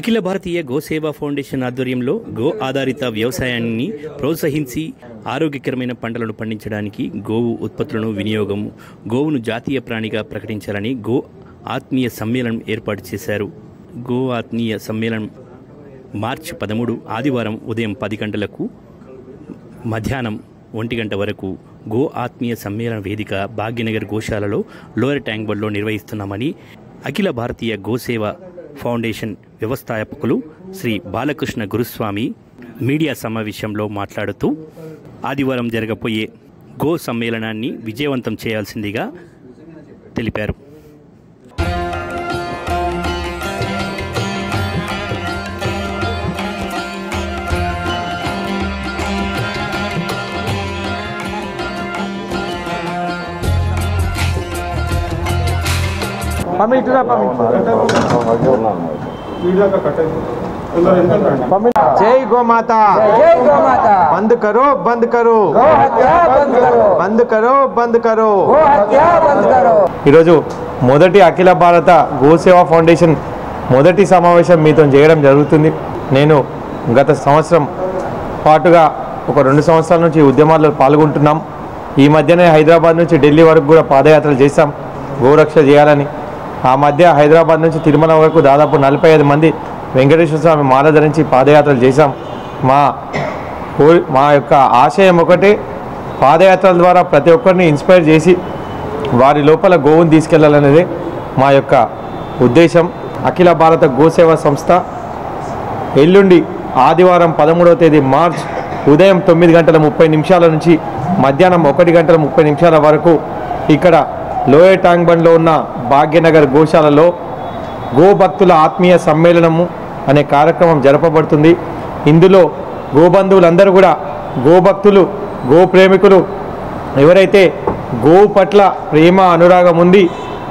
అఖిల భారతీయ గోసేవా foundation ఆధ్వర్యంలో go ఆధారిత వ్యవసాయాన్ని ప్రోత్సహించి ఆరోగ్యకరమైన పంటలను పండించడానికి గోవు ఉత్పత్తులను వినియోగం గోవును జాతీయ ప్రాణిగా ప్రకటించాలని గో ఆత్మీయ సమ్మేళనం ఏర్పాటు చేశారు గో ఆత్మీయ సమ్మేళనం మార్చి పదమూడు ఆదివారం ఉదయం పది గంటలకు మధ్యాహ్నం ఒంటి గంట వరకు గో ఆత్మీయ సమ్మేళన వేదిక భాగ్యనగర్ గోశాలలో లోయర్ ట్యాంక్ బండ్లో నిర్వహిస్తున్నామని అఖిల భారతీయ గోసేవ ఫౌండేషన్ వ్యవస్థాపకులు శ్రీ బాలకృష్ణ గురుస్వామి మీడియా సమావేశంలో మాట్లాడుతూ ఆదివారం జరగబోయే గో సమ్మేళనాన్ని విజయవంతం చేయాల్సిందిగా తెలిపారు మమ్మీ ఇటురా जय गौ माता जय गौ माता बंद करो बंद करो गौ हत्या बंद करो बंद करो बंद करो गौ हत्या बंद करो ఈరోజు మొదటి అఖిల భారత గోసేవా ఫౌండేషన్ మొదటి సమావేశం మీతో చేయడం జరుగుతుంది నేను గత సంవత్సరం పాటుగా ఒక రెండు సంవత్సరాల నుంచి ఈ ఉద్యమాల్లో పాల్గొంటున్నాం ఈ మధ్యనే హైదరాబాద్ నుంచి ఢిల్లీ వరకు కూడా పాదయాత్రలు చేశాం గోరక్ష చేయాలని ఆ మధ్య హైదరాబాద్ నుంచి తిరుమల వరకు దాదాపు నలభై ఐదు మంది వెంకటేశ్వర స్వామి మాల ధరించి పాదయాత్రలు చేశాం మా కో- మా యొక్క ఆశయం ఒకటే పాదయాత్రల ద్వారా ప్రతి ఒక్కరిని ఇన్స్పైర్ చేసి వారి లోపల గోవును తీసుకెళ్లాలనేదే మా యొక్క ఉద్దేశం అఖిల భారత గోసేవా సంస్థ ఎల్లుండి ఆదివారం పదమూడవ తేదీ మార్చ్ ఉదయం తొమ్మిది గంటల ముప్పై నిమిషాల నుంచి మధ్యాహ్నం ఒకటి గంటల ముప్పై నిమిషాల వరకు ఇక్కడ లోయర్ ట్యాంక్ బండ్లో ఉన్న భాగ్యనగర్ గోశాలలో గోభక్తుల ఆత్మీయ సమ్మేళనము అనే కార్యక్రమం జరపబడుతుంది ఇందులో గోబంధువులందరూ కూడా గోభక్తులు గో ప్రేమికులు ఎవరైతే గోవు పట్ల ప్రేమ అనురాగం ఉంది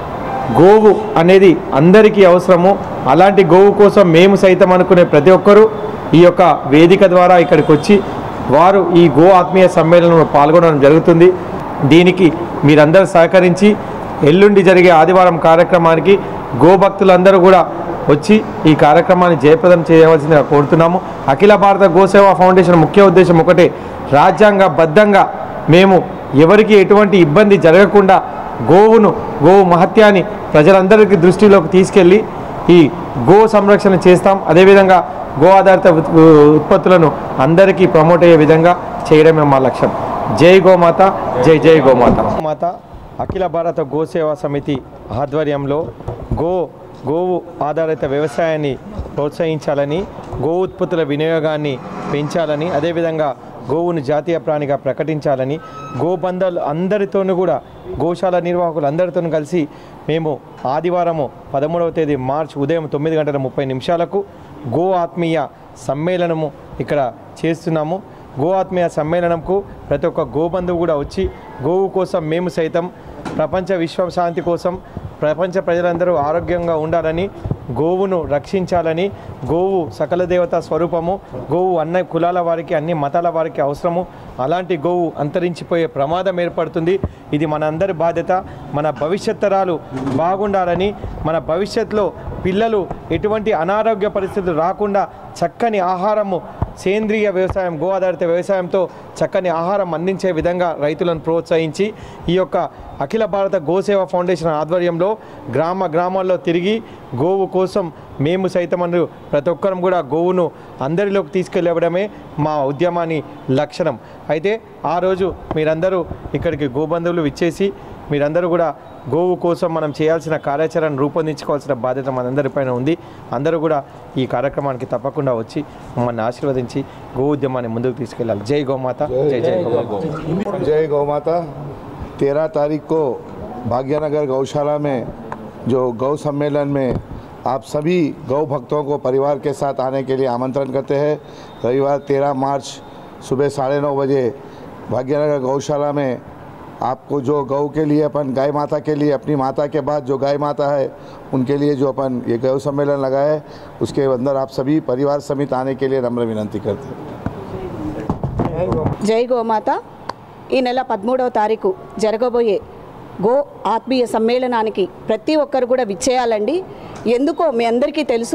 గోవు అనేది అందరికీ అవసరము అలాంటి గోవు కోసం మేము సైతం అనుకునే ప్రతి ఒక్కరూ ఈ యొక్క వేదిక ద్వారా ఇక్కడికి వచ్చి వారు ఈ గో ఆత్మీయ సమ్మేళనంలో పాల్గొనడం జరుగుతుంది దీనికి మీరందరూ సహకరించి ఎల్లుండి జరిగే ఆదివారం కార్యక్రమానికి గోభక్తులందరూ కూడా వచ్చి ఈ కార్యక్రమాన్ని జయప్రదం చేయవలసిందిగా కోరుతున్నాము అఖిల భారత గోసేవా ఫౌండేషన్ ముఖ్య ఉద్దేశం ఒకటే రాజ్యాంగబద్ధంగా మేము ఎవరికి ఎటువంటి ఇబ్బంది జరగకుండా గోవును గోవు మహత్యాన్ని ప్రజలందరికీ దృష్టిలోకి తీసుకెళ్ళి ఈ గో సంరక్షణ చేస్తాం అదేవిధంగా గో ఆధారిత ఉత్- ఉత్పత్తులను అందరికీ ప్రమోట్ అయ్యే విధంగా చేయడమే మా లక్ష్యం జై గోమాత జై జై గోమాత మాత అఖిల భారత గోసేవా సమితి ఆధ్వర్యంలో గో గోవు ఆధారిత వ్యవసాయాన్ని ప్రోత్సహించాలని గో ఉత్పత్తుల వినియోగాన్ని పెంచాలని అదేవిధంగా గోవును జాతీయ ప్రాణిగా ప్రకటించాలని గోబంధాలు అందరితోనూ కూడా గోశాల నిర్వాహకులు అందరితోనూ కలిసి మేము ఆదివారము పదమూడవ తేదీ మార్చి ఉదయం తొమ్మిది గంటల ముప్పై నిమిషాలకు గో ఆత్మీయ సమ్మేళనము ఇక్కడ చేస్తున్నాము గో ఆత్మీయ సమ్మేళనంకు ప్రతి ఒక్క గోబంధువు కూడా వచ్చి గోవు కోసం మేము సైతం ప్రపంచ విశ్వ శాంతి కోసం ప్రపంచ ప్రజలందరూ ఆరోగ్యంగా ఉండాలని గోవును రక్షించాలని గోవు సకల దేవత స్వరూపము గోవు అన్ని కులాల వారికి అన్ని మతాల వారికి అవసరము అలాంటి గోవు అంతరించిపోయే ప్రమాదం ఏర్పడుతుంది ఇది మనందరి బాధ్యత మన భవిష్యత్ తరాలు బాగుండాలని మన భవిష్యత్తులో పిల్లలు ఎటువంటి అనారోగ్య పరిస్థితులు రాకుండా చక్కని ఆహారము సేంద్రియ వ్యవసాయం గో ఆధారిత వ్యవసాయంతో చక్కని ఆహారం అందించే విధంగా రైతులను ప్రోత్సహించి ఈ యొక్క అఖిల భారత గోసేవ ఫౌండేషన్ ఆధ్వర్యంలో గ్రామ గ్రామాల్లో తిరిగి గోవు కోసం మేము సైతం అను ప్రతి ఒక్కరం కూడా గోవును అందరిలోకి తీసుకెళ్ళవడమే మా ఉద్యమాన్ని లక్షణం అయితే ఆ రోజు మీరందరూ ఇక్కడికి గోబంధువులు ఇచ్చేసి మీరందరూ కూడా గోవు కోసం మనం చేయాల్సిన కార్యాచరణ రూపొందించుకోవాల్సిన బాధ్యత మనందరిపైన ఉంది అందరూ కూడా ఈ కార్యక్రమానికి తప్పకుండా వచ్చి మమ్మల్ని ఆశీర్వదించి గో ఉద్యమాన్ని ముందుకు తీసుకెళ్ళాలి జై గోమాత జై జై గోమాత जय गौ माता तेरह तारीख को भाग्यनगर गौशाला में जो गौ सम्मेलन में आप सभी गौ भक्तों को परिवार के साथ आने के लिए आमंत्रण करते हैं रविवार तेरह मार्च सुबह साढ़े नौ बजे भाग्यनगर गौशाला में आपको जो गौ के लिए अपन गाय माता के लिए अपनी माता के बाद जो गाय माता है उनके लिए जो अपन ये गौ सम्मेलन लगा है उसके अंदर आप सभी परिवार समेत आने के लिए नम्र विनंती करते हैं జై గోమాత ఈ నెల పదమూడవ తారీఖు జరగబోయే గో ఆత్మీయ సమ్మేళనానికి ప్రతి ఒక్కరు కూడా విచ్చేయాలండి ఎందుకో మీ అందరికీ తెలుసు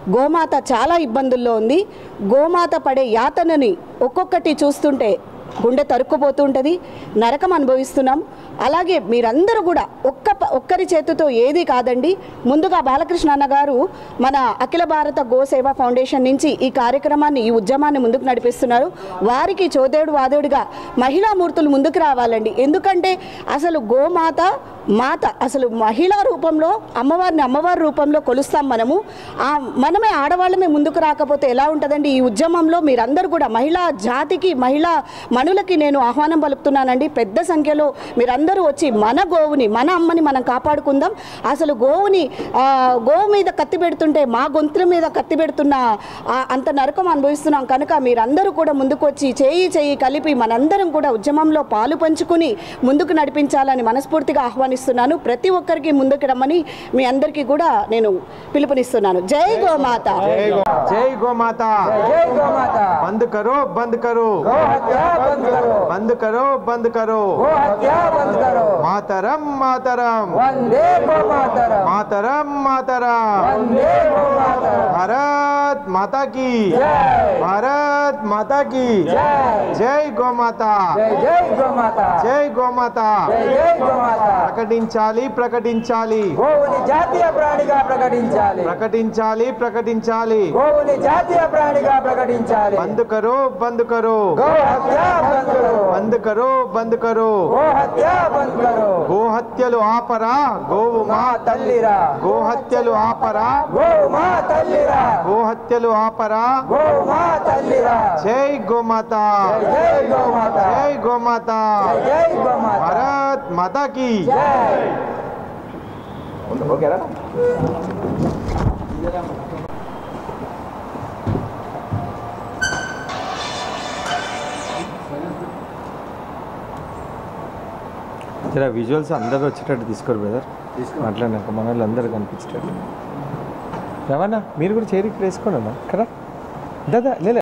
గోమాత చాలా ఇబ్బందుల్లో ఉంది గోమాత పడే యాతనని ఒక్కొక్కటి చూస్తుంటే గుండె తరుక్కుపోతుంటుంది నరకం అనుభవిస్తున్నాం అలాగే మీరందరూ కూడా ఒక్క ప- ఒక్కరి చేతితో ఏది కాదండి ముందుగా బాలకృష్ణ అన్న గారు మన అఖిల భారత గో సేవా ఫౌండేషన్ నుంచి ఈ కార్యక్రమాన్ని ఈ ఉద్యమాన్ని ముందుకు నడిపిస్తున్నారు వారికి చోదేడు వాదేడుగా మహిళా మూర్తులు ముందుకు రావాలండి ఎందుకంటే అసలు గోమాత మాత అసలు మహిళా రూపంలో అమ్మవారిని అమ్మవారి రూపంలో కొలుస్తాం మనము ఆ మనమే ఆడవాళ్ళమే ముందుకు రాకపోతే ఎలా ఉంటుందండి ఈ ఉద్యమంలో మీరందరూ కూడా మహిళా జాతికి మహిళా మనులకి నేను ఆహ్వానం పలుకుతున్నానండి పెద్ద సంఖ్యలో మీరందరూ వచ్చి మన గోవుని మన అమ్మని మనం కాపాడుకుందాం అసలు గోవుని ఆ, గోవు మీద కత్తి పెడుతుంటే మా గొంతుల మీద కత్తి పెడుతున్న ఆ, అంత నరకం అనుభవిస్తున్నాం కనుక మీరందరూ కూడా ముందుకు వచ్చి చేయి చేయి కలిపి మనందరం కూడా ఉద్యమంలో పాలు పంచుకుని ముందుకు నడిపించాలని మనస్ఫూర్తిగా ఆహ్వానిస్తున్నాను ప్రతి ఒక్కరికి ముందుకు రమ్మని మీ అందరికీ కూడా నేను పిలుపునిస్తున్నాను జై గోమాత జై గోమాత जय गौ माता బంద్ కరో బంద్ కరో गौ हत्या बंद करो బంద్ కరో బంద్ కరో गौ हत्या बंद करो మాతరం మాతరం वंदे गौ मातरम మాతరం మాతరం वंदे गौ मातरम భారత్ మాతా की जय భారత్ మాతా की जय జై గోమాత जय जय गौ माता జై గోమాత జై జై గోమాత ప్రకటించాలి ప్రకటించాలి గోవుని జాతీయ ప్రాణిగా ప్రకటించాలి ప్రకటించాలి ప్రకటించాలి గోవుని జాతీయ ప్రాణిగా ప్రకటించాలి బంద్ కరో బంద్ కరో గో హత్య బంద్ కरो బంద్ కరో బంద్ కరో గో హత్య బంద్ కरो గోహత్యలు ఆపరా గోవు మా మా తల్లిరా గోహత్యలు ఆపరా గో మా తల్లిరా గోహత్యలు ఆపరా గో మా తల్లిరా జై గోమాత జై జై గోమాత జై గోమాత జై జై గోమాత భారత్ మాతా की జై జర విజువల్స్ అందరూ వచ్చేటట్టు తీసుకోరు బ్రదర్ మాట్లాడినాక మన వాళ్ళు అందరూ కనిపించేటట్టు రవాణా మీరు కూడా చేరికి వేసుకోండి అన్న కదా దాదా లే